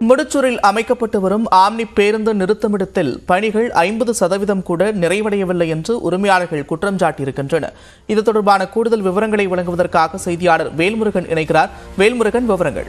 முடிச்சூரில் அமைக்கப்பட்டு வரும் ஆம்னி பேருந்து நிறுத்தமிடத்தில் பணிகள் ஐம்பது சதவீதம் கூட நிறைவடையவில்லை என்று உரிமையாளர்கள் குற்றம் சாட்டியிருக்கின்றனர் இது தொடர்பான கூடுதல் விவரங்களை வழங்குவதற்காக செய்தியாளர் வேல்முருகன் இணைக்கிறார் வேல்முருகன் விவரங்கள்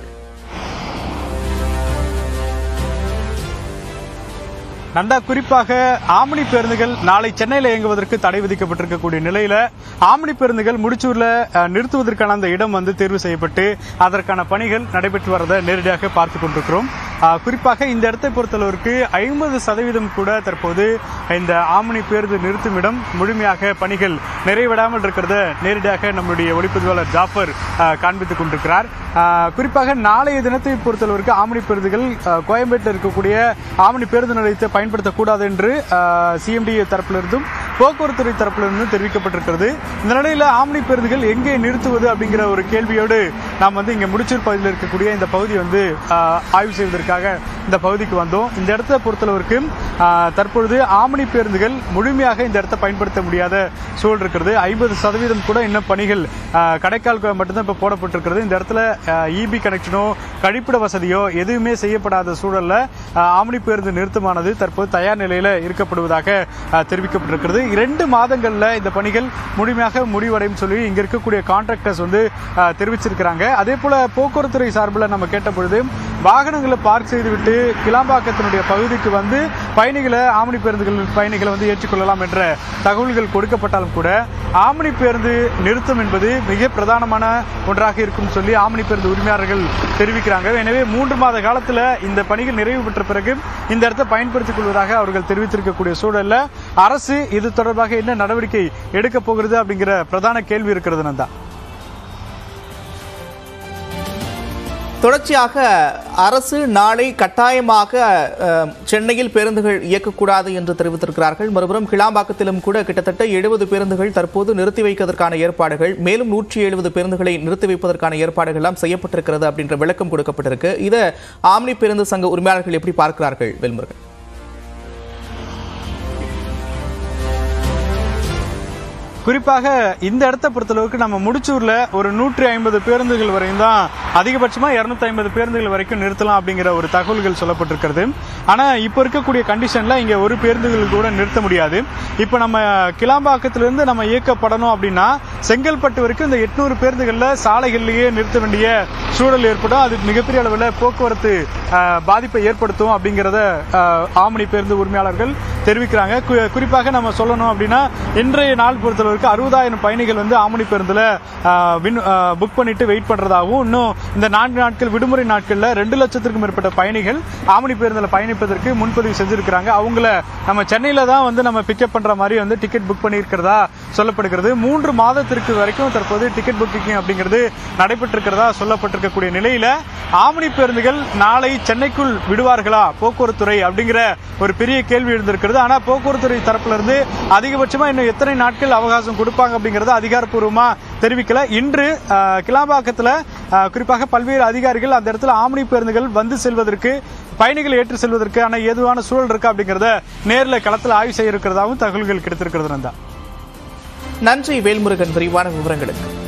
நந்தா குறிப்பாக ஆம்னி பேருந்துகள் நாளை சென்னையில் இயங்குவதற்கு தடை விதிக்கப்பட்டிருக்கக்கூடிய நிலையில ஆம்னி பேருந்துகள் முடிச்சூர்ல அஹ், நிறுத்துவதற்கான அந்த இடம் வந்து தேர்வு செய்யப்பட்டு அதற்கான பணிகள் நடைபெற்று வரதை நேரடியாக பார்த்து கொண்டிருக்கிறோம் அஹ், குறிப்பாக இந்த இடத்தை பொறுத்தளவிற்கு ஐம்பது சதவீதம் கூட தற்போது இந்த ஆம்னி பேருந்து நிறுத்தும் இடம் முழுமையாக பணிகள் நிறைவிடாமல் இருக்கிறத நேரடியாக நம்முடைய ஒளிப்பதிவாளர் ஜாஃபர் அஹ், காண்பித்துக் கொண்டிருக்கிறார் அஹ், குறிப்பாக நாளைய தினத்தை பொறுத்தளவிற்கு ஆம்னி பேருந்துகள் அஹ், கோயம்பேட்டில் இருக்கக்கூடிய ஆம்னி பேருந்து நிலையத்தை பயன்படுத்தக்கூடாது என்று சிஎம்டி தரப்பிலிருந்தும் போக்குவரத்து துறை தரப்பிலிருந்தும் தெரிவிக்கப்பட்டிருக்கிறது இந்த நிலையில் ஆம்னி பேருந்துகள் எங்கே நிறுத்துவது அப்படிங்கிற ஒரு கேள்வியோடு நாம் வந்து இங்கே முடிச்சூர் பகுதியில் இருக்கக்கூடிய இந்த பகுதி வந்து அஹ், ஆய்வு செய்வதற்காக இந்த பகுதிக்கு வந்தோம் இந்த இடத்தை பொறுத்தளவிற்கு அஹ், தற்பொழுது ஆம்னி பேருந்துகள் முழுமையாக இந்த இடத்தை பயன்படுத்த முடியாத சூழல் இருக்கிறது ஐம்பது சதவீதம் கூட இன்னும் பணிகள் அஹ், கடைக்கால் மட்டும்தான் இப்போ போடப்பட்டிருக்கிறது இந்த இடத்துல இபி கனெக்ஷனோ கழிப்பிட வசதியோ எதுவுமே செய்யப்படாத சூழல்ல அஹ், ஆம்னி பேருந்து நிறுத்தமானது தற்போது தயார் நிலையில இருக்கப்படுவதாக அஹ், தெரிவிக்கப்பட்டிருக்கிறது இரண்டு மாதங்கள்ல இந்த பணிகள் முழுமையாக முடிவடையும் சொல்லி இங்க இருக்கக்கூடிய கான்ட்ராக்டர்ஸ் வந்து அஹ், தெரிவிச்சிருக்கிறாங்க அதே போல போக்குவரத்துறை சார்பில் நம்ம கேட்ட பொழுது வாகனங்களை பார்க் செய்துவிட்டு கிளாம்பாக்கத்தினுடைய பகுதிக்கு வந்து பயணிகளை ஆம்னி பேருந்துகள் பயணிகளை வந்து ஏற்றுக்கொள்ளலாம் என்ற தகவல்கள் கொடுக்கப்பட்டாலும் கூட ஆம்னி பேருந்து நிறுத்தம் என்பது மிக பிரதானமான ஒன்றாக இருக்கும் சொல்லி ஆம்னி பேருந்து உரிமையாளர்கள் தெரிவிக்கிறாங்க எனவே மூன்று மாத காலத்துல இந்த பணிகள் நிறைவு பெற்ற பிறகு இந்த இடத்தை பயன்படுத்திக் கொள்வதாக அவர்கள் தெரிவித்திருக்கக்கூடிய சூழல்ல அரசு இது தொடர்பாக என்ன நடவடிக்கை எடுக்க போகிறது அப்படிங்கிற பிரதான கேள்வி இருக்கிறது நந்தா தொடர்ச்சியாக அரசு நாளை கட்டாயமாக அஹ், சென்னையில் பேருந்துகள் இயக்கக்கூடாது என்று தெரிவித்திருக்கிறார்கள் மறுபுறம் கிளாம்பாக்கத்திலும் கூட கிட்டத்தட்ட எழுபது பேருந்துகள் தற்போது நிறுத்தி வைப்பதற்கான ஏற்பாடுகள் மேலும் நூற்றி எழுபது பேருந்துகளை நிறுத்தி வைப்பதற்கான ஏற்பாடுகள் எல்லாம் செய்யப்பட்டிருக்கிறது அப்படின்ற விளக்கம் கொடுக்கப்பட்டிருக்கு இதை ஆம்னி பேருந்து சங்க உரிமையாளர்கள் எப்படி பார்க்கிறார்கள் வேல்முருகன் குறிப்பாக இந்த இடத்தை பொறுத்தளவுக்கு நம்ம முடிச்சூர்ல ஒரு நூற்றி ஐம்பது பேருந்துகள் வரையும் தான் அதிகபட்சமா இருநூத்தி ஐம்பது பேருந்துகள் வரைக்கும் நிறுத்தலாம் அப்படிங்கிற ஒரு தகவல்கள் சொல்லப்பட்டிருக்கிறது ஆனா இப்ப இருக்கக்கூடிய கண்டிஷன்ல இங்க ஒரு பேருந்துகள் கூட நிறுத்த முடியாது இப்ப நம்ம கிளாம்பாக்கத்திலிருந்து நம்ம இயக்கப்படணும் அப்படின்னா செங்கல்பட்டு வரைக்கும் இந்த எட்நூறு பேருந்துகள்ல சாலைகள்லயே நிறுத்த வேண்டிய சூழல் ஏற்படும் அது மிகப்பெரிய அளவில் போக்குவரத்து அஹ், பாதிப்பை ஏற்படுத்தும் அப்படிங்கிறத அஹ், ஆம்னி பேருந்து உரிமையாளர்கள் தெரிவிக்கிறாங்க கு- குறிப்பாக நம்ம சொல்லணும் அப்படின்னா இன்றைய நாள் பொறுத்தளவுக்கு அறுபதாயிரம் பயணிகள் வந்து ஆம்னி பேருந்துல அஹ், வின் புக் பண்ணிட்டு வெயிட் பண்றதாகவும் இன்னும் இந்த நான்கு நாட்கள் விடுமுறை நாட்கள்ல ரெண்டு லட்சத்திற்கும் மேற்பட்ட பயணிகள் ஆம்னி பேருந்துல பயணிப்பதற்கு முன்பதிவு செஞ்சிருக்கிறாங்க அவங்கள நம்ம சென்னையில தான் வந்து நம்ம பிக்கப் பண்ற மாதிரி வந்து டிக்கெட் புக் பண்ணியிருக்கிறதா சொல்லப்படுகிறது மூன்று மாதத்திற்கு வரைக்கும் தற்போது டிக்கெட் புக்கிங் அப்படிங்கிறது நடைபெற்றிருக்கிறதா சொல்லப்பட்டிருக்கக்கூடிய நிலையில ஆம்னி பேருந்துகள் நாளை சென்னைக்குள் விடுவார்களா போக்குவரத்துறை அப்படிங்கிற ஒரு பெரிய கேள்வி எழுந்திருக்கிறது ஆனா போக்குவரத்துறை தரப்புல இருந்து அதிகபட்சமா இன்னும் எத்தனை நாட்கள் அவகாசம் கொடுப்பாங்க அப்படிங்கறத அதிகாரப்பூர்வமா தெரிவிக்கல இன்று அஹ், கிளாம்பாக்கத்துல அஹ், குறிப்பாக பல்வேறு அதிகாரிகள் அந்த இடத்துல ஆம்னி பேருந்துகள் வந்து செல்வதற்கு பயணிகள் ஏற்று செல்வதற்கான ஏதுவான சூழல் இருக்கா அப்படிங்கறத நேர்ல களத்துல ஆய்வு செய்ய இருக்கிறதாவும் தகவல்கள் கிடைத்திருக்கிறது நந்தா நன்றி வேல்முருகன் விரிவான விவரங்களுக்கு